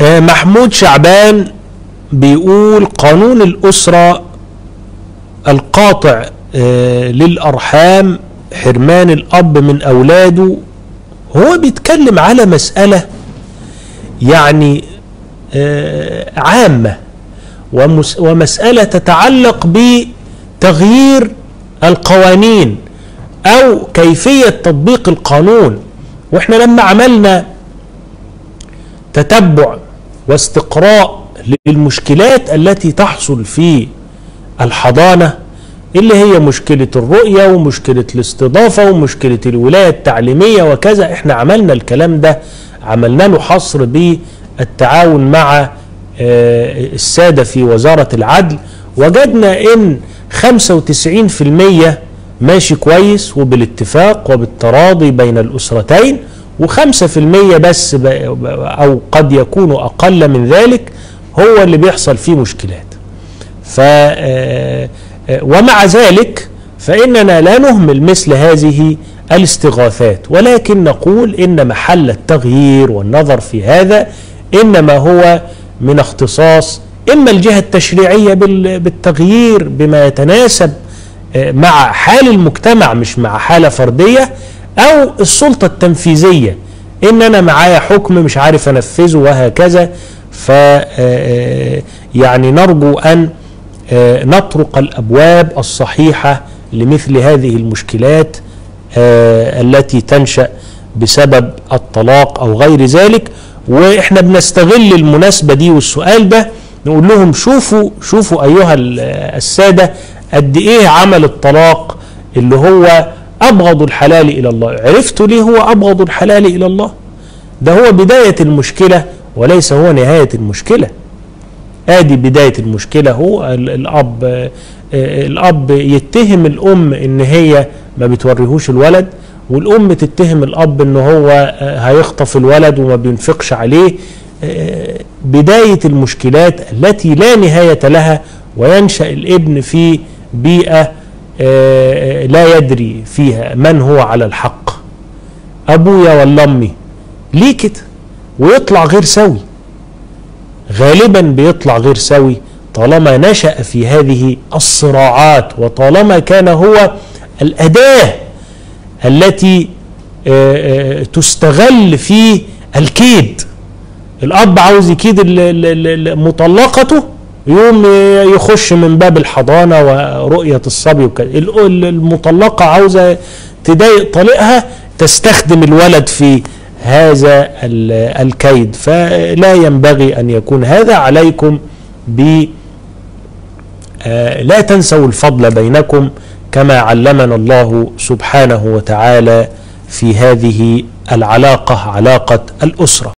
آه، محمود شعبان بيقول قانون الأسرة القاطع آه، للأرحام حرمان الأب من أولاده هو بيتكلم على مسألة يعني آه، عامة ومس- ومسألة تتعلق بتغيير القوانين أو كيفية تطبيق القانون وإحنا لما عملنا تتبع واستقراء للمشكلات التي تحصل في الحضانة اللي هي مشكلة الرؤية ومشكلة الاستضافة ومشكلة الولاية التعليمية وكذا احنا عملنا الكلام ده عملنا له حصر بالتعاون مع آه، السادة في وزارة العدل وجدنا ان 95% ماشي كويس وبالاتفاق وبالتراضي بين الأسرتين وخمسة في المية بس ب- أو قد يكون أقل من ذلك هو اللي بيحصل فيه مشكلات ف آه، آه، ومع ذلك فإننا لا نهمل مثل هذه الاستغاثات ولكن نقول إن محل التغيير والنظر في هذا إنما هو من اختصاص إما الجهة التشريعية بال- بالتغيير بما يتناسب آه، مع حال المجتمع مش مع حالة فردية أو السلطة التنفيذية إن أنا معايا حكم مش عارف أنفذه وهكذا ف آه، يعني نرجو أن آه، نطرق الابواب الصحيحه لمثل هذه المشكلات آه، التي تنشا بسبب الطلاق او غير ذلك واحنا بنستغل المناسبه دي والسؤال ده نقول لهم شوفوا شوفوا ايها ال- الساده قد ايه عمل الطلاق اللي هو ابغض الحلال الى الله عرفتوا ليه هو ابغض الحلال الى الله ده هو بدايه المشكله وليس هو نهايه المشكله ادي بدايه المشكله هو ال- الاب آه، آه، الاب يتهم الام ان هي ما بتوريهوش الولد والام تتهم الاب ان هو آه، هيخطف الولد وما بينفقش عليه آه، بدايه المشكلات التي لا نهايه لها وينشا الابن في بيئه آه، آه، لا يدري فيها من هو على الحق ابويا ولا امي ليه كده ويطلع غير سوي غالبا بيطلع غير سوي طالما نشأ في هذه الصراعات وطالما كان هو الأداة التي آه، آه، تستغل في الكيد الأب عاوز يكيد ال- ال- ال- ال- مطلقته يقوم يخش من باب الحضانة ورؤية الصبي وكذا ال- ال- المطلقة عاوزة تضايق طليقها تستخدم الولد في هذا ال- الكيد فلا ينبغي أن يكون هذا عليكم ب آه، لا تنسوا الفضل بينكم كما علمنا الله سبحانه وتعالى في هذه العلاقة علاقة الأسرة